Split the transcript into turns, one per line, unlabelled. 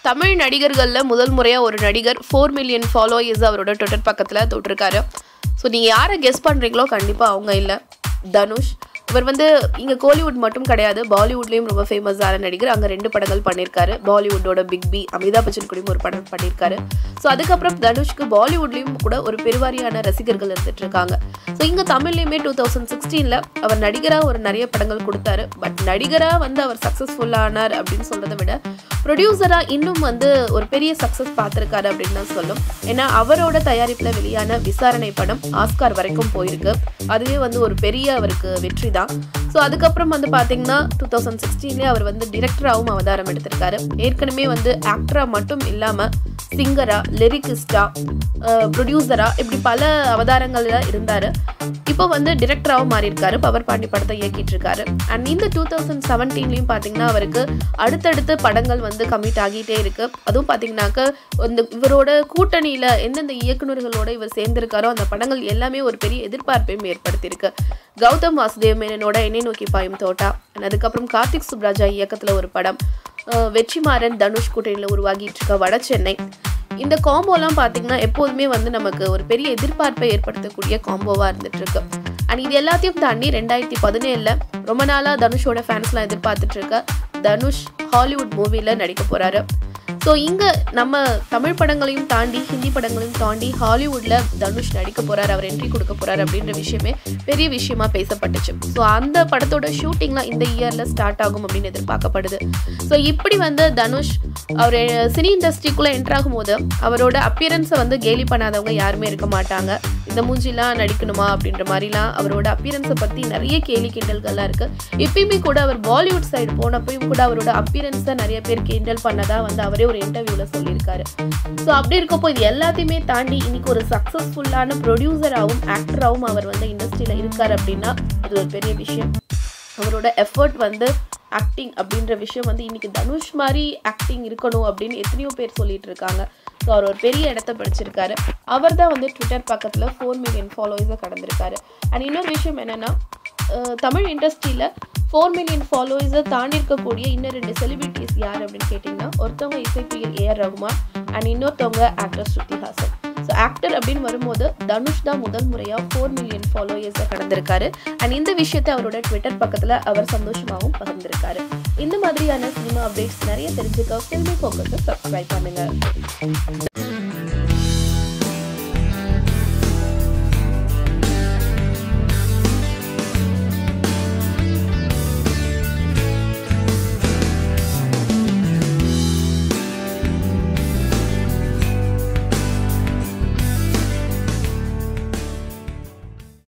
தமிழ் நடிகர்களில் முதல் முறையாக ஒரு நடிகர் ஃபோர் மில்லியன் ஃபாலோயர்ஸ் அவரோட ட்விட்டர் பக்கத்தில் தொட்டிருக்காரு ஸோ நீங்கள் யாரை கெஸ் பண்ணுறீங்களோ கண்டிப்பாக அவங்க இல்லை தனுஷ் இவர் வந்து இங்கே கோலிவுட் மட்டும் கிடையாது பாலிவுட்லேயும் ரொம்ப ஃபேமஸான நடிகர் அங்கே ரெண்டு படங்கள் பண்ணியிருக்காரு பாலிவுட்டோட பிக் பி அமிதாப் பச்சன் கூடயும் ஒரு படம் பண்ணியிருக்காரு ஸோ அதுக்கப்புறம் தனுஷ்க்கு பாலிவுட்லேயும் கூட ஒரு பெருவாரியான ரசிகர்கள் இருந்துட்டு இருக்காங்க ஸோ இங்கே தமிழ்லையுமே டூ தௌசண்ட் சிக்ஸ்டீனில் அவர் நடிகராக ஒரு நிறைய படங்கள் கொடுத்தாரு பட் நடிகராக வந்து அவர் சக்ஸஸ்ஃபுல்லானார் அப்படின்னு சொல்கிறத விட ப்ரொடியூசராக இன்னும் வந்து ஒரு பெரிய சக்ஸஸ் பார்த்துருக்காரு அப்படின்னு தான் சொல்லும் ஏன்னா அவரோட தயாரிப்பில் வெளியான விசாரணை படம் ஆஸ்கார் வரைக்கும் போயிருக்கு அதுவே வந்து ஒரு பெரிய அவருக்கு வெற்றி தான் ஸோ அதுக்கப்புறம் வந்து பார்த்தீங்கன்னா டூ தௌசண்ட் சிக்ஸ்டீன்லேயே அவர் வந்து டிரெக்டராகவும் அவதாரம் எடுத்திருக்காரு ஏற்கனவே வந்து ஆக்டராக மட்டும் இல்லாமல் சிங்கரா லிரிக்கிஸ்டா ப்ரொடியூசரா இப்படி பல அவதாரங்கள்ல இருந்தார் இப்போ வந்து டிரெக்டராகவும் மாறியிருக்காரு பவர் பாண்டி படத்தை இயக்கிட்டு இருக்காரு அண்ட் இந்த டூ தௌசண்ட் செவன்டீன்லையும் பார்த்தீங்கன்னா அவருக்கு அடுத்தடுத்து படங்கள் வந்து கமிட் ஆகிட்டே இருக்கு அதுவும் பார்த்தீங்கன்னாக்க இந்த இவரோட கூட்டணியில் எந்தெந்த இயக்குநர்களோட இவர் சேர்ந்திருக்காரோ அந்த படங்கள் எல்லாமே ஒரு பெரிய எதிர்பார்ப்பையும் ஏற்படுத்தியிருக்கு கௌதம் வாசுதேவ் மேனனோட என்னை நோக்கி பாயும் தோட்டா and அதுக்கப்புறம் கார்த்திக் சுப்ராஜா இயக்கத்தில் ஒரு படம் அஹ் வெற்றிமாறன் தனுஷ் கூட்டணியில் உருவாகிட்டு இருக்க வட சென்னை இந்த காம்போலாம் பார்த்தீங்கன்னா எப்போதுமே வந்து நமக்கு ஒரு பெரிய எதிர்பார்ப்பை ஏற்படுத்தக்கூடிய காம்போவாக இருந்துட்டு இருக்கு அண்ட் இது எல்லாத்தையும் தாண்டி ரெண்டாயிரத்தி பதினேழில் ரொம்ப நாளாக தனுஷோட ஃபேன்ஸ்லாம் எதிர்பார்த்துட்டு இருக்க தனுஷ் ஹாலிவுட் மூவியில் நடிக்க போகிறாரு ஸோ இங்கே நம்ம தமிழ் படங்களையும் தாண்டி ஹிந்தி படங்களையும் தாண்டி ஹாலிவுட்டில் தனுஷ் நடிக்க போகிறார் அவர் என்ட்ரி கொடுக்க போகிறார் அப்படின்ற விஷயமே பெரிய விஷயமா பேசப்பட்டுச்சு ஸோ அந்த படத்தோட ஷூட்டிங்லாம் இந்த இயரில் ஸ்டார்ட் ஆகும் அப்படின்னு எதிர்பார்க்கப்படுது ஸோ இப்படி வந்து தனுஷ் அவர் சினி இண்டஸ்ட்ரிக்குள்ளே என்ட்ரு ஆகும்போது அவரோட அப்பியரன்ஸை வந்து கேலி பண்ணாதவங்க யாருமே இருக்க மாட்டாங்க இந்த மூஞ்சிலாம் நடிக்கணுமா அப்படின்ற மாதிரிலாம் அவரோட அப்பியரன்ஸை பற்றி நிறைய கேலி கிண்டல்கள்லாம் இருக்குது எப்பயுமே கூட அவர் பாலிவுட் சைடு போனப்பையும் கூட அவரோட அப்பியரன்ஸை நிறைய பேர் கிண்டல் பண்ணதா வந்து அவரே ஒரு இன்டர்வியூவில் சொல்லியிருக்காரு ஸோ அப்படி இருக்கப்போ இது எல்லாத்தையுமே தாண்டி இன்னைக்கு ஒரு சக்ஸஸ்ஃபுல்லான ப்ரொடியூசராகவும் ஆக்டராகவும் அவர் வந்து இண்டஸ்ட்ரியில் இருக்கார் அப்படின்னா அது ஒரு பெரிய விஷயம் அவரோட எஃபர்ட் வந்து ஆக்டிங் அப்படின்ற விஷயம் வந்து இன்னைக்கு தனுஷ் மாதிரி ஆக்டிங் இருக்கணும் அப்படின்னு எத்தனையோ பேர் சொல்லிட்டு இருக்காங்க ஸோ அவர் ஒரு பெரிய இடத்த பிடிச்சிருக்காரு அவர் தான் வந்து ட்விட்டர் பக்கத்தில் ஃபோர் மில்லியன் ஃபாலோவர்ஸை கடந்திருக்காரு அண்ட் இன்னொரு விஷயம் என்னென்னா தமிழ் இண்டஸ்ட்ரியில் ஃபோர் மில்லியன் ஃபாலோவர்ஸை தாண்டி இருக்கக்கூடிய இன்னும் ரெண்டு செலிபிரிட்டிஸ் யார் அப்படின்னு கேட்டிங்கன்னா ஒருத்தவங்க இசைப்பியல் ஏஆர் ரகுமான் அண்ட் இன்னொருத்தவங்க actor Shruti Haasan so actor அப்படின்னு வரும்போது தனுஷ் தான் முதல் முறையாக ஃபோர் மில்லியன் ஃபாலோயர்ஸை கடந்திருக்காரு அண்ட் இந்த விஷயத்தை அவரோட ட்விட்டர் பக்கத்தில் அவர் சந்தோஷமாகவும் பகிர்ந்திருக்காரு இந்த மாதிரியான சினிமா அப்டேட்ஸ் நிறைய தெரிஞ்சுக்க ஃபில்மி ஃபோக்கஸை சப்ஸ்கிரைப் பண்ணுங்கள்